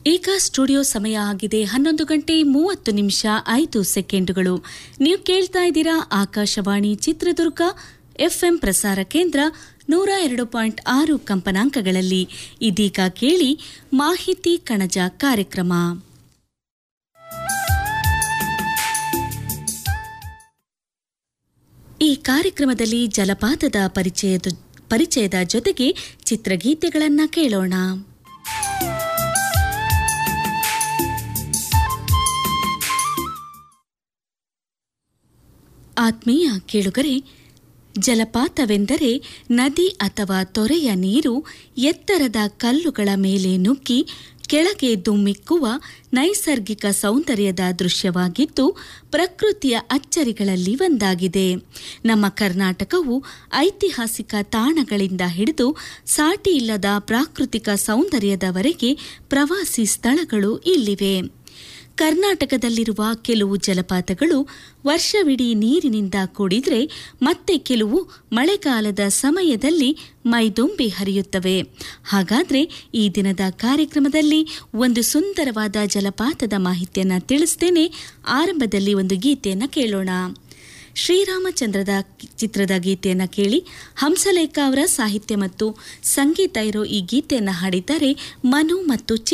ಈಗ ಸ್ಟುಡಿಯೋ ಸಮಯ ಆಗಿದೆ ಹನ್ನೊಂದು ಗಂಟೆ ಮೂವತ್ತು ನಿಮಿಷ ಐದು ಸೆಕೆಂಡುಗಳು ನೀವು ಕೇಳ್ತಾ ಇದ್ದೀರಾ ಆಕಾಶವಾಣಿ ಚಿತ್ರದುರ್ಗ ಎಫ್ಎಂ ಪ್ರಸಾರ ಕೇಂದ್ರ ನೂರ ಎರಡು ಪಾಯಿಂಟ್ ಆರು ಕಂಪನಾಂಕಗಳಲ್ಲಿ ಇದೀಗ ಕೇಳಿ ಮಾಹಿತಿ ಕಣಜ ಕಾರ್ಯಕ್ರಮ ಈ ಕಾರ್ಯಕ್ರಮದಲ್ಲಿ ಜಲಪಾತದ ಪರಿಚಯದ ಪರಿಚಯದ ಜೊತೆಗೆ ಚಿತ್ರಗೀತೆಗಳನ್ನ ಕೇಳೋಣ ಆತ್ಮೀಯ ಕೇಳುಗರೆ ಜಲಪಾತವೆಂದರೆ ನದಿ ಅಥವಾ ತೊರೆಯ ನೀರು ಎತ್ತರದ ಕಲ್ಲುಗಳ ಮೇಲೆ ನುಗ್ಗಿ ಕೆಳಗೆ ದುಮ್ಮಿಕ್ಕುವ ನೈಸರ್ಗಿಕ ಸೌಂದರ್ಯದ ದೃಶ್ಯವಾಗಿದ್ದು ಪ್ರಕೃತಿಯ ಅಚ್ಚರಿಗಳಲ್ಲಿ ಒಂದಾಗಿದೆ ನಮ್ಮ ಕರ್ನಾಟಕವು ಐತಿಹಾಸಿಕ ತಾಣಗಳಿಂದ ಹಿಡಿದು ಸಾಟಿಯಿಲ್ಲದ ಪ್ರಾಕೃತಿಕ ಸೌಂದರ್ಯದವರೆಗೆ ಪ್ರವಾಸಿ ಸ್ಥಳಗಳು ಇಲ್ಲಿವೆ ಕರ್ನಾಟಕದಲ್ಲಿರುವ ಕೆಲವು ಜಲಪಾತಗಳು ವರ್ಷವಿಡೀ ನೀರಿನಿಂದ ಕೂಡಿದ್ರೆ ಮತ್ತೆ ಕೆಲವು ಮಳೆಗಾಲದ ಸಮಯದಲ್ಲಿ ಮೈದುಂಬಿ ಹರಿಯುತ್ತವೆ ಹಾಗಾದ್ರೆ ಈ ದಿನದ ಕಾರ್ಯಕ್ರಮದಲ್ಲಿ ಒಂದು ಸುಂದರವಾದ ಜಲಪಾತದ ಮಾಹಿತಿಯನ್ನ ತಿಳಿಸ್ತೇನೆ ಆರಂಭದಲ್ಲಿ ಒಂದು ಗೀತೆಯನ್ನ ಕೇಳೋಣ ಶ್ರೀರಾಮಚಂದ್ರದ ಚಿತ್ರದ ಗೀತೆಯನ್ನ ಕೇಳಿ ಹಂಸಲೇಖ ಅವರ ಸಾಹಿತ್ಯ ಮತ್ತು ಸಂಗೀತ ಇರೋ ಈ ಗೀತೆಯನ್ನ ಹಾಡಿದ್ದಾರೆ ಮನು ಮತ್ತು